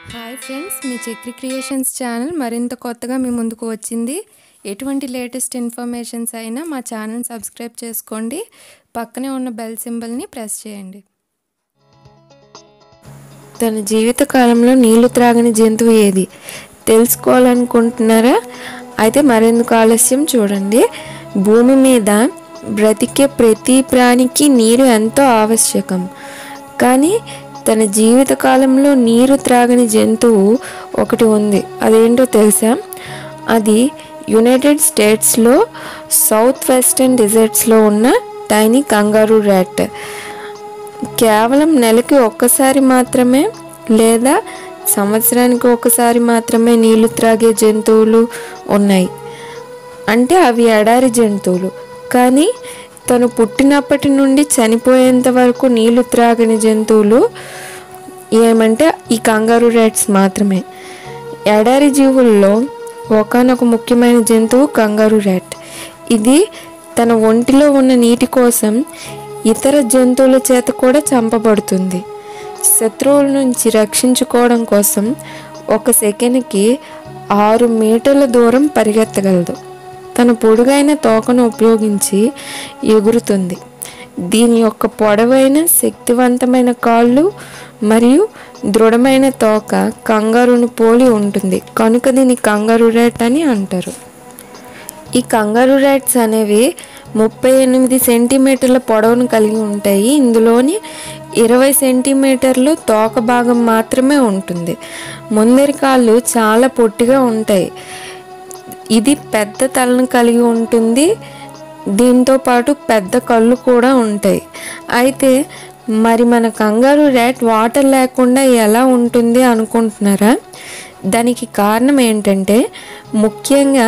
hi friends మీ Chakri creations channel మరింత కొత్తగా మీ ముందుకు వచ్చింది ఎటువంటి లేటెస్ట్ ఇన్ఫర్మేషన్స్ అయినా మా ఛానల్ సబ్స్క్రైబ్ చేసుకోండి పక్కనే ఉన్న బెల్ సింబల్ని ప్రెస్ చేయండి తన జీవిత కాలంలో నీళ్లు త్రాగని జంతువు ఏది తెలుసుకోవాలనుకుంటున్నారా అయితే మరెందుకు ఆలస్యం చూడండి భూమి మీద బ్రతికే ప్రతి ప్రాణికి నీరు ఎంతో ఆవశ్యకం కానీ తన జీవిత కాలంలో నీరు త్రాగని జంతువు ఒకటి ఉంది అదేంటో తెలుసా అది యునైటెడ్ స్టేట్స్లో సౌత్ వెస్టర్న్ డిజర్ట్స్లో ఉన్న టైనీ కంగారు ర్యాట్ కేవలం నెలకి ఒక్కసారి మాత్రమే లేదా సంవత్సరానికి ఒకసారి మాత్రమే నీళ్లు త్రాగే జంతువులు ఉన్నాయి అంటే అవి ఎడారి జంతువులు కానీ తను పుట్టినప్పటి నుండి చనిపోయేంత వరకు నీళ్లు త్రాగని జంతువులు ఏమంటే ఈ కంగారు రైట్స్ మాత్రమే ఎడారి జీవుల్లో ఒకనొక ముఖ్యమైన జంతువు కంగారు ర్యాట్ ఇది తన ఒంటిలో ఉన్న నీటి కోసం ఇతర జంతువుల చేత కూడా చంపబడుతుంది శత్రువుల నుంచి రక్షించుకోవడం కోసం ఒక సెకండ్కి ఆరు మీటర్ల దూరం పరిగెత్తగలదు తన పొడుగైన తోకను ఉపయోగించి ఎగురుతుంది దీని యొక్క పొడవైన శక్తివంతమైన కాళ్ళు మరియు దృఢమైన తోక కంగారును పోలి ఉంటుంది కనుక దీన్ని కంగారు ర్యాట్ అని అంటారు ఈ కంగారు ర్యాట్స్ అనేవి ముప్పై ఎనిమిది సెంటీమీటర్ల పొడవును కలిగి ఉంటాయి ఇందులోని ఇరవై సెంటీమీటర్లు తోక భాగం మాత్రమే ఉంటుంది ముందరి కాళ్ళు చాలా పొట్టిగా ఉంటాయి ఇది పెద్ద తలను కలిగి ఉంటుంది దీంతో పాటు పెద్ద కళ్ళు కూడా ఉంటాయి అయితే మరి మన కంగారు ర్యాట్ వాటర్ లేకుండా ఎలా ఉంటుంది అనుకుంటున్నారా దానికి కారణం ఏంటంటే ముఖ్యంగా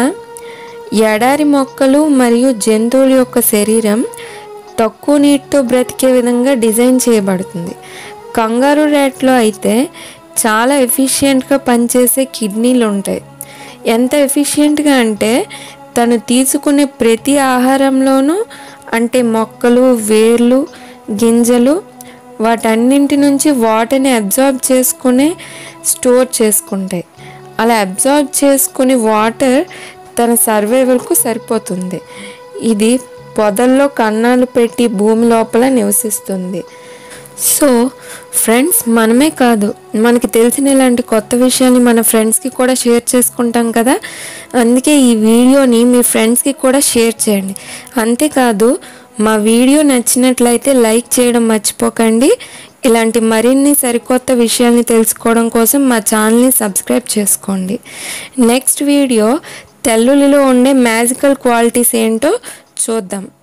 ఎడారి మొక్కలు మరియు జంతువుల యొక్క శరీరం తక్కువ నీటితో బ్రతికే విధంగా డిజైన్ చేయబడుతుంది కంగారు ర్యాట్లో అయితే చాలా ఎఫిషియెంట్గా పనిచేసే కిడ్నీలు ఉంటాయి ఎంత ఎఫిషియెంట్గా అంటే తను తీసుకునే ప్రతి ఆహారంలోనూ అంటే మొక్కలు వేర్లు గింజలు వాటన్నింటి నుంచి వాటర్ని అబ్జార్బ్ చేసుకునే స్టోర్ చేసుకుంటాయి అలా అబ్జార్బ్ చేసుకుని వాటర్ తన సర్వైవల్కు సరిపోతుంది ఇది పొదల్లో కన్నాలు పెట్టి భూమి లోపల నివసిస్తుంది సో ఫ్రెండ్స్ మనమే కాదు మనకి తెలిసిన ఇలాంటి కొత్త విషయాన్ని మన ఫ్రెండ్స్కి కూడా షేర్ చేసుకుంటాం కదా అందుకే ఈ వీడియోని మీ ఫ్రెండ్స్కి కూడా షేర్ చేయండి అంతేకాదు మా వీడియో నచ్చినట్లయితే లైక్ చేయడం మర్చిపోకండి ఇలాంటి మరిన్ని సరికొత్త విషయాల్ని తెలుసుకోవడం కోసం మా ఛానల్ని సబ్స్క్రైబ్ చేసుకోండి నెక్స్ట్ వీడియో తెల్లులిలో ఉండే మ్యాజికల్ క్వాలిటీస్ ఏంటో చూద్దాం